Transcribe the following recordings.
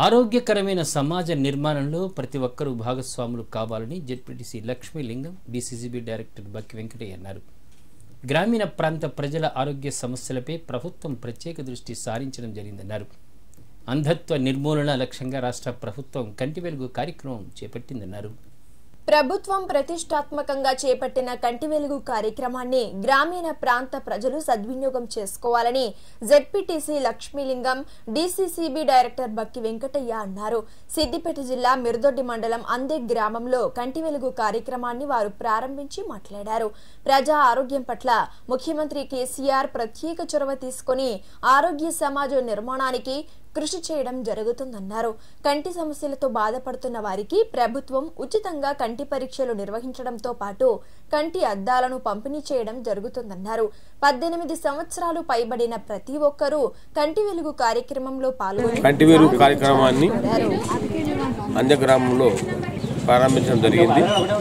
ఆరోగ్యకరమైన సమాజ నిర్మాణంలో ప్రతి ఒక్కరూ భాగస్వాములు కావాలని ZPTC Lakshmilingam DCCB director Bakki Venkataiah అన్నారు గ్రామీణ ప్రాంత ప్రజల ఆరోగ్య సమస్యలపై ప్రభుత్వం ప్రత్యేక దృష్టి సారించడం జరిగిందన్నారు అంధత్వ నిర్మూలన లక్ష్యంగా రాష్ట్ర ప్రభుత్వం కంటి వెలుగు కార్యక్రమం చేపట్టిందన్నారు ప్రభుత్వం ప్రతిష్టాత్మకంగా చేపట్టిన కంటి వెలుగు కార్యక్రమాన్ని గ్రామీణ ప్రాంత ప్రజలు సద్వినియోగం చేసుకోవాలని ZPTC Lakshmilingam DCCB director Bakki Venkataiah అన్నారు సిద్దిపేట జిల్లా మిరుదొడ్డి మండలం అందే గ్రామంలో కంటి వెలుగు కార్యక్రమాన్ని వారు ప్రారంభించి మాట్లాడారు ప్రజా ఆరోగ్యం పట్ల ముఖ్యమంత్రి కేసీఆర్ ప్రత్యేక చొరవ తీసుకుని ఆరోగ్య సమాజం నిర్మాణానికి కృషి చేయడం జరుగుతుందన్నారు కంటి సమస్యలతో బాధపడుతున్న వారికి ప్రభుత్వం ఉచితంగా కంటి పరీక్షలు నిర్వహించడంతో పాటు కంటి అద్దాలను పంపిణీ చేయడం జరుగుతుందన్నారు పద్దెనిమిది సంవత్సరాలు పైబడిన ప్రతి ఒక్కరూ కంటి వెలుగు కార్యక్రమంలో పాల్గొని కంటి వెలుగు కార్యక్రమాన్ని అంత్య గ్రామంలో ప్రారంభించడం జరిగింది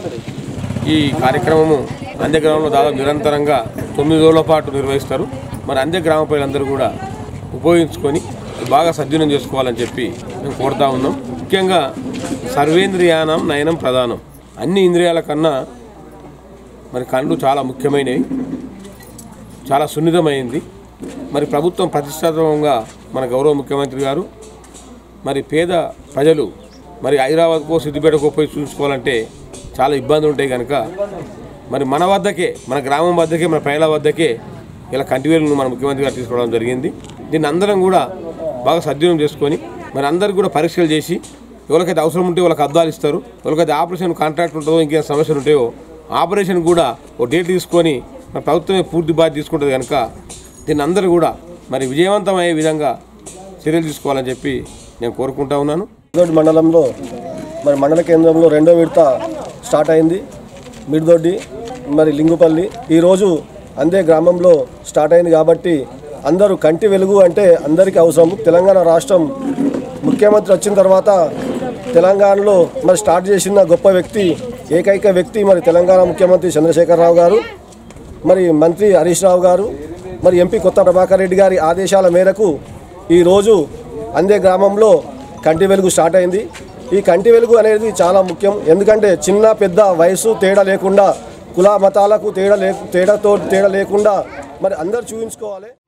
ఈ కార్యక్రమము అంత్య గ్రామంలో దాదాపు నిరంతరంగా తొమ్మిది రోజుల పాటు నిర్వహిస్తారు మరి అంత్య గ్రామ ప్రజలందరూ కూడా ఉపయోగించుకొని బాగా సద్వినియోగం చేసుకోవాలని చెప్పి మేము కోరుతా ఉన్నాం ముఖ్యంగా సర్వేంద్రియానం నయనం ప్రధానం అన్ని ఇంద్రియాల కన్నా మరి కళ్ళు చాలా ముఖ్యమైనవి చాలా సున్నితమైంది మరి ప్రభుత్వం ప్రతిష్టాత్మకంగా మన గౌరవ ముఖ్యమంత్రి గారు మరి పేద ప్రజలు మరి హైదరాబాద్కో సిద్దిపేటకో పోయి చూసుకోవాలంటే చాలా ఇబ్బందులు ఉంటాయి కనుక మరి మన వద్దకే మన గ్రామం వద్దకే మన ప్రజల వద్దకే ఇలా కంటివేలును మన ముఖ్యమంత్రి గారు తీసుకోవడం జరిగింది దీన్ని అందరం కూడా బాగా సద్వినియోగం చేసుకొని మరి అందరికి కూడా పరీక్షలు చేసి ఎవరికైతే అవసరం ఉంటే వాళ్ళకి అద్దాలు ఇస్తారు ఎవరికైతే ఆపరేషన్ కాంట్రాక్ట్ ఉంటుందో ఇంకేం సమస్యలు ఉంటాయో ఆపరేషన్ కూడా ఓ డేట్ తీసుకొని మన ప్రభుత్వమే పూర్తి బాధ్యత తీసుకుంటుంది కనుక దీన్ని అందరూ కూడా మరి విజయవంతమయ్యే విధంగా చర్యలు తీసుకోవాలని చెప్పి నేను కోరుకుంటా ఉన్నాను మిర్దొడ్డి మండలంలో మరి మండల కేంద్రంలో రెండో విడత స్టార్ట్ అయింది మిర్దొడ్డి మరి లింగుపల్లి ఈరోజు అందే గ్రామంలో స్టార్ట్ అయింది కాబట్టి అందరూ కంటి వెలుగు అంటే అందరికీ అవసరం తెలంగాణ రాష్ట్రం ముఖ్యమంత్రి వచ్చిన తర్వాత తెలంగాణలో మరి స్టార్ట్ చేసిన గొప్ప వ్యక్తి ఏకైక వ్యక్తి మరి తెలంగాణ ముఖ్యమంత్రి చంద్రశేఖరరావు గారు మరి మంత్రి హరీష్ రావు గారు మరి ఎంపీ కొత్త ప్రభాకర్ రెడ్డి గారి ఆదేశాల మేరకు ఈరోజు అందే గ్రామంలో కంటి వెలుగు స్టార్ట్ అయింది ఈ కంటి వెలుగు అనేది చాలా ముఖ్యం ఎందుకంటే చిన్న పెద్ద వయసు తేడా లేకుండా కుల మతాలకు తేడా లే తేడాతో తేడా లేకుండా మరి అందరు చూపించుకోవాలి